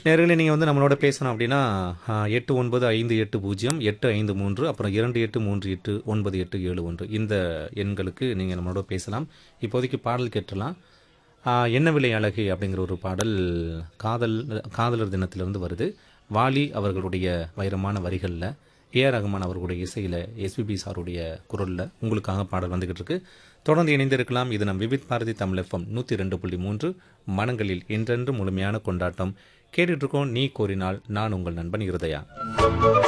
நேர்களே நீங்கள் வந்து நம்மளோட பேசணும் அப்படின்னா எட்டு ஒன்பது ஐந்து எட்டு பூஜ்ஜியம் எட்டு ஐந்து மூன்று அப்புறம் இரண்டு எட்டு மூன்று எட்டு ஒன்பது எட்டு ஏழு ஒன்று இந்த எண்களுக்கு நீங்கள் நம்மளோட பேசலாம் இப்போதைக்கு பாடல் கேட்டுடலாம் ஆ, என்ன விலை அழகு அப்படிங்கிற ஒரு பாடல் காதல் காதலர் தினத்திலிருந்து வருது வாலி அவர்களுடைய வைரமான வரிகளில் ஏஆர் ரஹ்மான் அவர்களுடைய இசையில் எஸ்பிபி சாருடைய குரலில் உங்களுக்காக பாடல் வந்துகிட்டு இருக்கு தொடர்ந்து இணைந்திருக்கலாம் இது நம் விவித் பாரதி தமிழ் எஃப்எம் நூற்றி ரெண்டு புள்ளி மூன்று மனங்களில் என்றென்று முழுமையான கொண்டாட்டம் கேட்டுட்டு இருக்கோம் நீ கோரினால் நான் உங்கள் நண்பன் இருதயா